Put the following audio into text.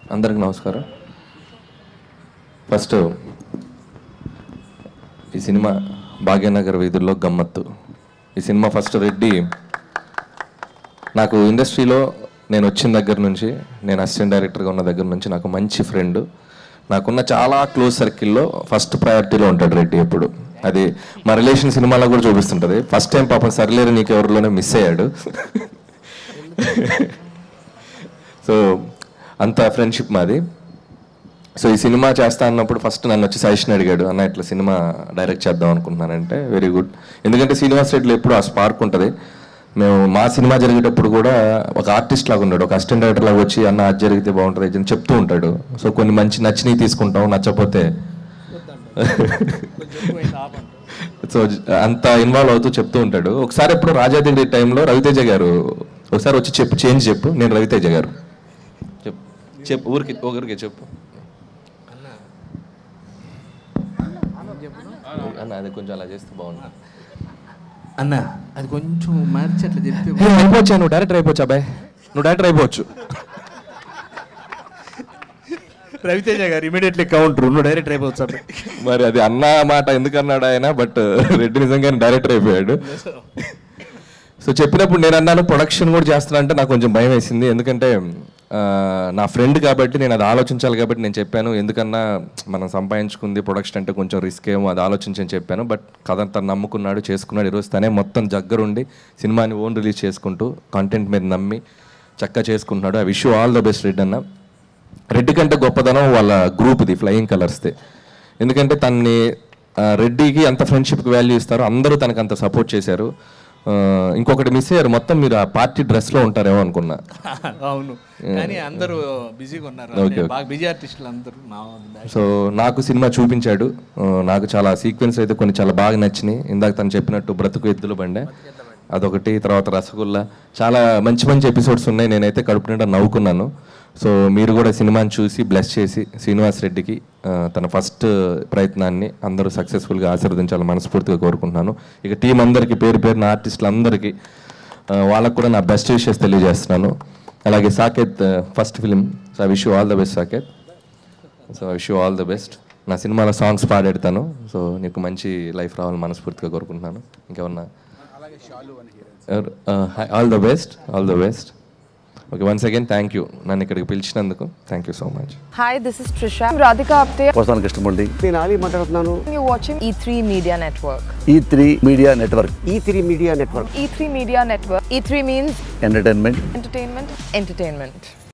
అందరికి నమస్కారం ఫస్ట్ ఈ సినిమా భాగ్యనగర్ వీధుల్లో గమ్మత్తు ఈ సినిమా ఫస్ట్ రెడ్డి నాకు ఇండస్ట్రీలో నేను వచ్చిన దగ్గర నుంచి నేను అసిస్టెంట్ డైరెక్టర్గా ఉన్న దగ్గర నుంచి నాకు మంచి ఫ్రెండ్ నాకున్న చాలా క్లోజ్ సర్కిల్లో ఫస్ట్ ప్రయారిటీలో ఉంటాడు రెడ్డి ఎప్పుడు అది మా రిలేషన్ సినిమాలో కూడా చూపిస్తుంటుంది ఫస్ట్ టైం పాపం సరిలేరు నీకు ఎవరిలోనే మిస్ అయ్యాడు సో అంత ఫ్రెండ్షిప్ మాది సో ఈ సినిమా చేస్తా అన్నప్పుడు ఫస్ట్ నన్ను వచ్చి సజెషన్ అడిగాడు అన్న ఇట్లా సినిమా డైరెక్ట్ చేద్దాం అనుకుంటున్నానంటే వెరీ గుడ్ ఎందుకంటే శ్రీనివాస్ రెడ్డిలో ఎప్పుడు ఆ స్పార్క్ ఉంటుంది మేము మా సినిమా జరిగేటప్పుడు కూడా ఒక ఆర్టిస్ట్ లాగా ఉన్నాడు ఒక అసిస్టెంట్ డైరెక్టర్ లాగా వచ్చి అన్న అది జరిగితే బాగుంటుంది ఇది అని చెప్తూ ఉంటాడు సో కొన్ని మంచి నచ్చినవి తీసుకుంటాం నచ్చపోతే సో అంత ఇన్వాల్వ్ అవుతూ చెప్తూ ఉంటాడు ఒకసారి ఎప్పుడు రాజాదేవి టైంలో రవితేజ గారు ఒకసారి వచ్చి చెప్పు చేంజ్ చెప్పు నేను రవితేజ గారు చెప్పు చెప్పు ఊరికి ఒకరికి చెప్పు అన్న అది కొంచెం అలా చేస్తే బాగుంటుంది అన్న అది కొంచెం మార్చి అట్లా చెప్తే అయిపోవచ్చా నువ్వు డైరెక్టర్ అయిపోవచ్చు అబ్బాయి నువ్వు డైరెక్టర్ అయిపోవచ్చు రవితేజ గారు ఇమీడియట్లీ కౌంటర్ నువ్వు డైరెక్ట్ అయిపోవచ్చు అన్న మరి అది అన్న మాట ఎందుకు అన్నాడు ఆయన బట్ రెడ్డి నిజంగానే డైరెక్టర్ అయిపోయాడు సో చెప్పినప్పుడు నేను అన్నాను ప్రొడక్షన్ కూడా చేస్తున్నా అంటే నాకు కొంచెం భయం వేసింది ఎందుకంటే ఆ, నా ఫ్రెండ్ కాబట్టి నేను అది ఆలోచించాలి కాబట్టి నేను చెప్పాను ఎందుకన్నా మనం సంపాదించుకుంది ప్రొడక్షన్ అంటే కొంచెం రిస్క్ ఏమో అది ఆలోచించని చెప్పాను బట్ కథ తను నమ్ముకున్నాడు చేసుకున్నాడు ఈరోజు తనే మొత్తం దగ్గరుండి సినిమాని ఓన్ రిలీజ్ చేసుకుంటూ కంటెంట్ మీద నమ్మి చక్కగా చేసుకుంటున్నాడు I wish all the best రెడ్ అన్న రెడ్డి కంటే గొప్పదనం వాళ్ళ గ్రూప్ది ఫ్లయింగ్ కలర్స్ది ఎందుకంటే తన్ని ఆ, రెడ్డికి అంత ఫ్రెండ్షిప్కి వాల్యూ ఇస్తారు అందరూ తనకు అంత సపోర్ట్ చేశారు ఆ, ఇంకొకటి మిస్ అయ్యారు మొత్తం మీరు ఆ పార్టీ డ్రెస్లో ఉంటారేమో అనుకున్నా అవును కానీ అందరూ బిజీగా ఉన్నారు Okay, అంటే okay. బాగా బిజీ ఆర్టిస్టులు అందరూ నా సో నాకు సినిమా చూపించాడు ఆ, నాకు చాలా సీక్వెన్స్ అయితే కొన్ని చాలా బాగా నచ్చినాయి ఇందాక తను చెప్పినట్టు బ్రతుకు ఎద్దులు బండే అదొకటి తర్వాత రసగుల్లా చాలా మంచి మంచి ఎపిసోడ్స్ ఉన్నాయి నేనైతే కడుపు నిండా నవ్వుకున్నాను సో మీరు కూడా సినిమాని చూసి బ్లెస్ చేసి శ్రీనివాస్ రెడ్డికి ఆ, తన ఫస్ట్ ప్రయత్నాన్ని అందరూ సక్సెస్ఫుల్గా ఆశీర్వదించాలని మనస్ఫూర్తిగా కోరుకుంటున్నాను ఇక టీం అందరికీ పేరు పేరున ఆర్టిస్టులు అందరికీ ఆ, వాళ్ళకు కూడా నా బెస్ట్ విషెస్ తెలియజేస్తున్నాను అలాగే Saketh first film so I wish you all the best Saketh so I wish you all the best నా సినిమాలో సాంగ్స్ పాడెడతాను సో నీకు మంచి లైఫ్ రావాలని మనస్ఫూర్తిగా కోరుకుంటున్నాను ఇంకేమన్నా all the best all the best okay once again thank you నన్ను ఇక్కడికి పిలిచినందుకు thank you so much Hi, this is Trisha. I'm Radhika Apte. వస్తాను కృష్ణమూర్తి నేను ఆలీ మాట్లాడుతున్నాను You're watching E3 Media Network. E three media network E three media network E3 Media Network. E3 means entertainment entertainment, entertainment.